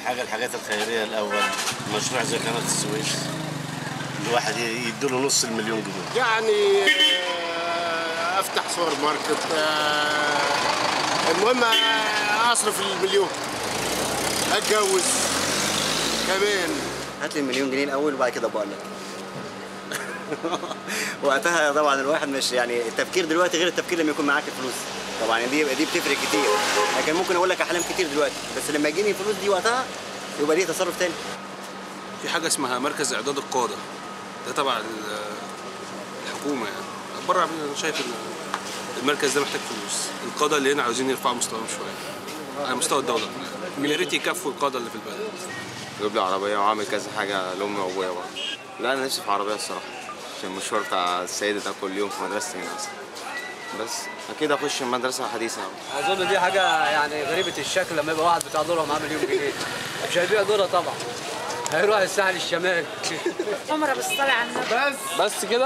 حاجه الحاجات الخيريه الاول مشروع زي قناه السويس الواحد يديله نص المليون جنيه يعني آه، افتح سوبر ماركت آه، المهم آه، اصرف المليون اتجوز كمان هات لي المليون جنيه الاول وبعد كده بقول لك وقتها طبعا الواحد مش يعني التفكير دلوقتي غير التفكير لما يكون معاك الفلوس طبعا دي دي بتفرق كتير لكن ممكن اقول لك احلام كتير دلوقتي بس لما يجيني الفلوس دي وقتها يبقى ليه تصرف تاني في حاجه اسمها مركز اعداد القاده ده تبع ال- الحكومه يعني بره انا شايف ان المركز ده محتاج فلوس القاده اللي هنا عاوزين يرفعوا مستواهم شويه على مستوى الدوله يا ريت يكفوا القاده اللي في البلد جيب لي عربية وعامل كذا حاجة لأمي وأبويا برضه لا أنا نفسي في عربية الصراحة عشان المشوار بتاع السيدة ده كل يوم في مدرستي هنا أصلا بس أكيد أخش مدرسة حديثة اظن دي حاجه يعني غريبه الشكل لما يبقى واحد بتاع دوره معاه مليون جنيه مش هيبيع دوره طبعا هيروح الساحل الشمالي عمره بس طالع على النبي بس كده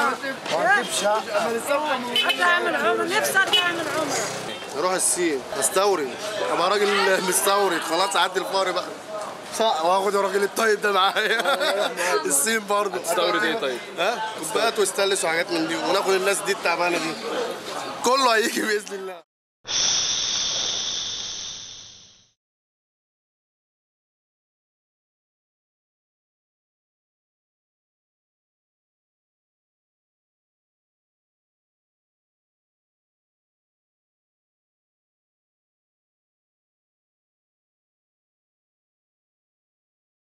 اطلع اعمل عمره نفسي اطلع اعمل عمره اروح الصين استورد ابقى راجل مستورد خلاص اعدي الفقر بقى صح واخد الراجل الطيب ده معايا الصين برضه تستورد إيه طيب؟ ها كوبايات وستانلس وحاجات من دي وناخد الناس دي التعبانه دي كله هيجي باذن الله